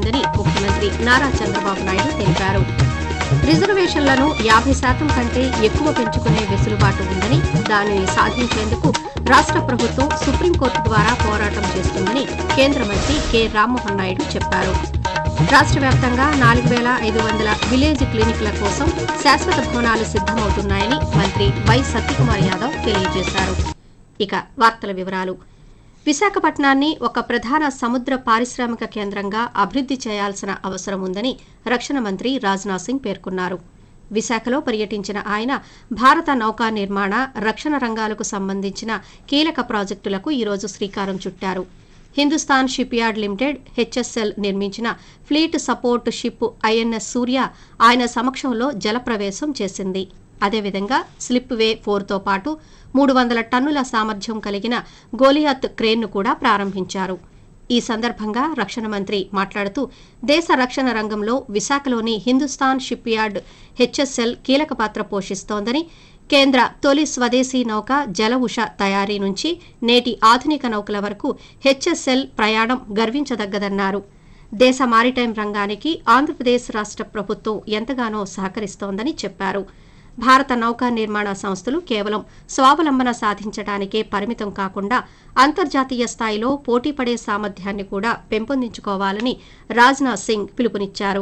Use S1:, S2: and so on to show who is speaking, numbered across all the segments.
S1: ఉందని ముఖ్యమంత్రి నారా చంద్రబాబు నాయుడు తెలిపారు రిజర్వేషన్లను యాభై శాతం కంటే ఎక్కువ పెంచుకునే వెసులుబాటు ఉందని దానిని సాధించేందుకు రాష్ట ప్రభుత్వం సుప్రీంకోర్టు ద్వారా పోరాటం చేస్తుందని కేంద్ర మంత్రి కె రామ్మోహన్ నాయుడు చెప్పారు రాష్ట వ్యాప్తంగా నాలుగు వేల ఐదు వందల విలేజ్ క్లినిక్ల కోసం శాశ్వత భవనాలు సిద్దమవుతున్నాయని మంత్రి వై సత్యకుమార్ యాదవ్ తెలియజేశారు ఇక వార్తల వివరాలు విశాఖపట్నాన్ని ఒక ప్రధాన సముద్ర పారిశ్రామిక కేంద్రంగా అభివృద్ది చేయాల్సిన అవసరం ఉందని రక్షణ మంత్రి రాజ్నాథ్ సింగ్ పేర్కొన్నారు విశాఖలో పర్యటించిన ఆయన భారత నౌకా నిర్మాణ రక్షణ రంగాలకు సంబంధించిన కీలక ప్రాజెక్టులకు ఈరోజు శ్రీకారం చుట్టారు Hindustan shipyard limited HSL నిర్మించిన fleet support ship INS Surya ఆయన సమక్షంలో జలప్రవేశం చేసింది అదేవిధంగా స్లిప్ వే ఫోర్తో పాటు మూడు వందల టన్నుల సామర్థ్యం కలిగిన గోలియాత్ క్రేన్ను కూడా ప్రారంభించారు ఈ సందర్భంగా రక్షణ మంత్రి మాట్లాడుతూ దేశ రక్షణ రంగంలో విశాఖలోని హిందుస్థాన్ షిప్ యార్డ్ హెచ్ఎస్ఎల్ కీలక పాత్ర పోషిస్తోందని కేంద్ర తొలి స్వదేశీ నౌక జల ఉష తయారీ నుంచి నేటి ఆధునిక నౌకల వరకు హెచ్ఎస్ఎల్ ప్రయాణం గర్వించదగ్గదన్నారు దేశ మారిటైం రంగానికి ఆంధ్రప్రదేశ్ రాష్ట ప్రభుత్వం ఎంతగానో సహకరిస్తోందని చెప్పారు భారత నౌకా నిర్మాణ సంస్థలు కేవలం స్వావలంబన సాధించడానికే పరిమితం కాకుండా అంతర్జాతీయ స్థాయిలో పోటీపడే సామర్థ్యాన్ని కూడా పెంపొందించుకోవాలని రాజ్నాథ్ సింగ్ పిలుపునిచ్చారు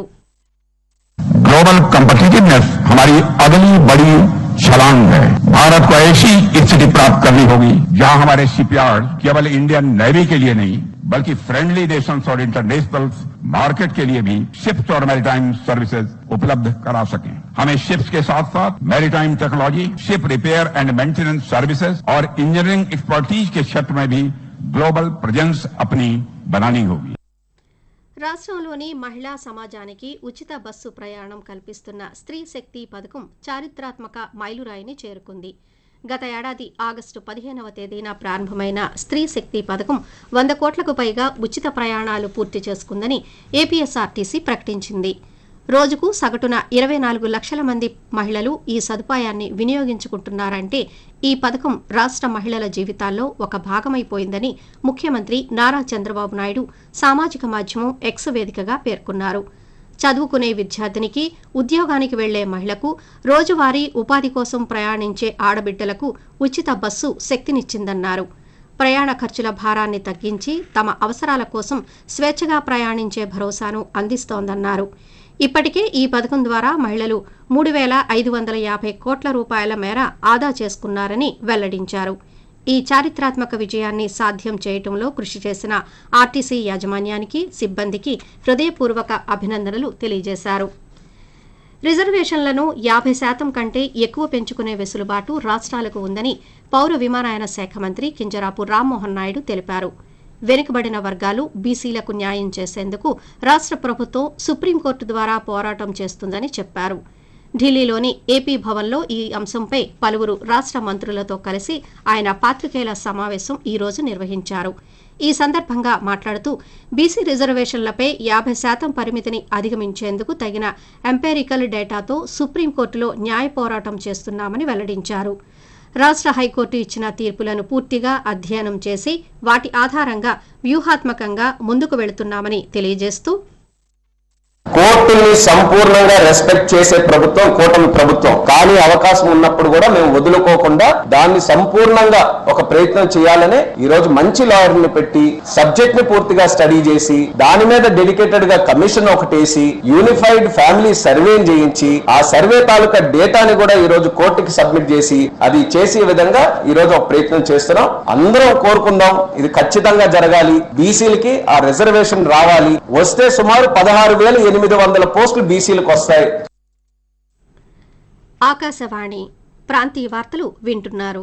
S2: ग्लोबल कम्पिटिटिवनेस हमारी अगली बड़ी छलांग है भारत को ऐसी स्थिति प्राप्त करनी होगी जहां हमारे शिपयार्ड केवल इंडियन नेवी के लिए नहीं बल्कि फ्रेंडली नेशंस और इंटरनेशनल मार्केट के लिए भी शिप्स और मैरिटाइम सर्विसेज उपलब्ध करा सकें हमें शिप्स के साथ साथ maritime technology ship repair and maintenance services और इंजीनियरिंग एक्सपर्टीज के क्षेत्र में भी ग्लोबल प्रेजेंस अपनी बनानी होगी
S1: రాష్ట్రంలోని మహిళా సమాజానికి ఉచిత బస్సు ప్రయాణం కల్పిస్తున్న స్త్రీ శక్తి పథకం చారిత్రాత్మక మైలురాయిని చేరుకుంది గత ఏడాది ఆగస్టు పదిహేనవ తేదీన ప్రారంభమైన స్త్రీ శక్తి పథకం వంద కోట్లకు పైగా ఉచిత ప్రయాణాలు పూర్తి చేసుకుందని ఏపీఎస్ఆర్టీసీ ప్రకటించింది రోజుకు సగటున ఇరవై నాలుగు లక్షల మంది మహిళలు ఈ సదుపాయాన్ని వినియోగించుకుంటున్నారంటే ఈ పథకం రాష్ట్ర మహిళల జీవితాల్లో ఒక భాగమైపోయిందని ముఖ్యమంత్రి నారా చంద్రబాబు నాయుడు సామాజిక మాధ్యమం ఎక్స్ వేదికగా పేర్కొన్నారు చదువుకునే విద్యార్థినికి ఉద్యోగానికి వెళ్లే మహిళకు రోజువారీ ఉపాధి కోసం ప్రయాణించే ఆడబిడ్డలకు ఉచిత బస్సు శక్తినిచ్చిందన్నారు ప్రయాణ ఖర్చుల భారాన్ని తగ్గించి తమ అవసరాల కోసం స్వేచ్ఛగా ప్రయాణించే భరోసాను అందిస్తోందన్నారు ఇప్పటికే ఈ పథకం ద్వారా మహిళలు మూడు వేల ఐదు వందల యాభై కోట్ల రూపాయల మేర ఆదా చేసుకున్నారని వెల్లడించారు ఈ చారిత్రాత్మక విజయాన్ని సాధ్యం చేయటంలో కృషి చేసిన ఆర్టీసీ యాజమాన్యానికి సిబ్బందికి హృదయపూర్వక అభినందనలు తెలియజేశారు రిజర్వేషన్లను యాభై శాతం కంటే ఎక్కువ పెంచుకునే వెసులుబాటు రాష్ట్రాలకు ఉందని పౌర విమానయాన శాఖ మంత్రి కింజరాపు రామ్మోహన్ నాయుడు తెలిపారు వెనుకబడిన వర్గాలు బీసీలకు న్యాయం చేసేందుకు రాష్ట్ర ప్రభుత్వం సుప్రీంకోర్టు ద్వారా పోరాటం చేస్తుందని చెప్పారు ఢిల్లీలోని ఏపీ భవన్లో ఈ అంశంపై పలువురు రాష్ట్ర మంత్రులతో కలిసి ఆయన పాత్రికేయుల సమావేశం ఈ రోజు నిర్వహించారు ఈ సందర్భంగా మాట్లాడుతూ బీసీ రిజర్వేషన్లపై యాభై శాతం పరిమితిని అధిగమించేందుకు తగిన ఎంపేరికల్ డేటాతో సుప్రీంకోర్టులో న్యాయ పోరాటం చేస్తున్నామని వెల్లడించారు రాష్ట్ర హైకోర్టు ఇచ్చిన తీర్పులను పూర్తిగా అధ్యయనం చేసి వాటి ఆధారంగా వ్యూహాత్మకంగా ముందుకు వెళుతున్నామని తెలియజేస్తూ
S3: కోర్టుని సంపూర్ణంగా రెస్పెక్ట్ చేసే ప్రభుత్వం కూటమి ప్రభుత్వం కానీ అవకాశం ఉన్నప్పుడు కూడా మేము వదులుకోకుండా దాన్ని సంపూర్ణంగా ఒక ప్రయత్నం చేయాలని ఈ రోజు మంచి లాయర్ని పెట్టి సబ్జెక్ట్ ని పూర్తిగా స్టడీ చేసి దాని మీద డెడికేటెడ్ గా కమిషన్ ఒకటేసి యూనిఫైడ్ ఫ్యామిలీ సర్వే చేయించి ఆ సర్వే తాలూకా డేటాని కూడా ఈ రోజు కోర్టుకి సబ్మిట్ చేసి అది చేసే విధంగా ఈ రోజు ఒక ప్రయత్నం చేస్తున్నాం అందరం కోరుకుందాం ఇది ఖచ్చితంగా జరగాలి బీసీలకి ఆ రిజర్వేషన్ రావాలి వస్తే సుమారు పదహారు వేల ఎనిమిది వందల పోస్టులు బీసీలకు వస్తాయి
S1: ఆకాశవాణి ప్రాంతీయ వార్తలు వింటున్నారు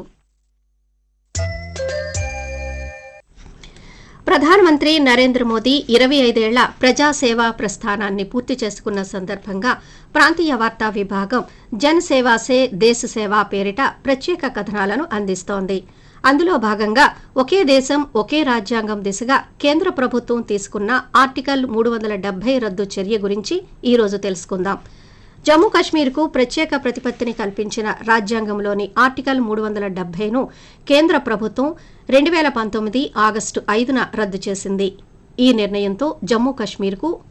S1: ప్రధానమంత్రి నరేంద్ర మోదీ ఇరవై ఐదేళ్ల ప్రజాసేవా ప్రస్థానాన్ని పూర్తి చేసుకున్న సందర్భంగా ప్రాంతీయ వార్తా విభాగం జన్ సేవా సే దేశ సేవ పేరిట ప్రత్యేక కథనాలను అందిస్తోంది అందులో భాగంగా ఒకే దేశం ఒకే రాజ్యాంగం దిశగా కేంద్ర ప్రభుత్వం తీసుకున్న ఆర్టికల్ మూడు వందల డెబ్బై రద్దు చర్య గురించి ఈ రోజు తెలుసుకుందాం జమ్మూ కశ్మీర్కు ప్రత్యేక ప్రతిపత్తిని కల్పించిన రాజ్యాంగంలోని ఆర్టికల్ మూడు వందల డెబ్బైను కేంద్ర ప్రభుత్వం రెండు వేల పంతొమ్మిది ఆగస్టు ఐదున రద్దు చేసింది ఈ నిర్ణయంతో జమ్మూ కశ్మీర్కు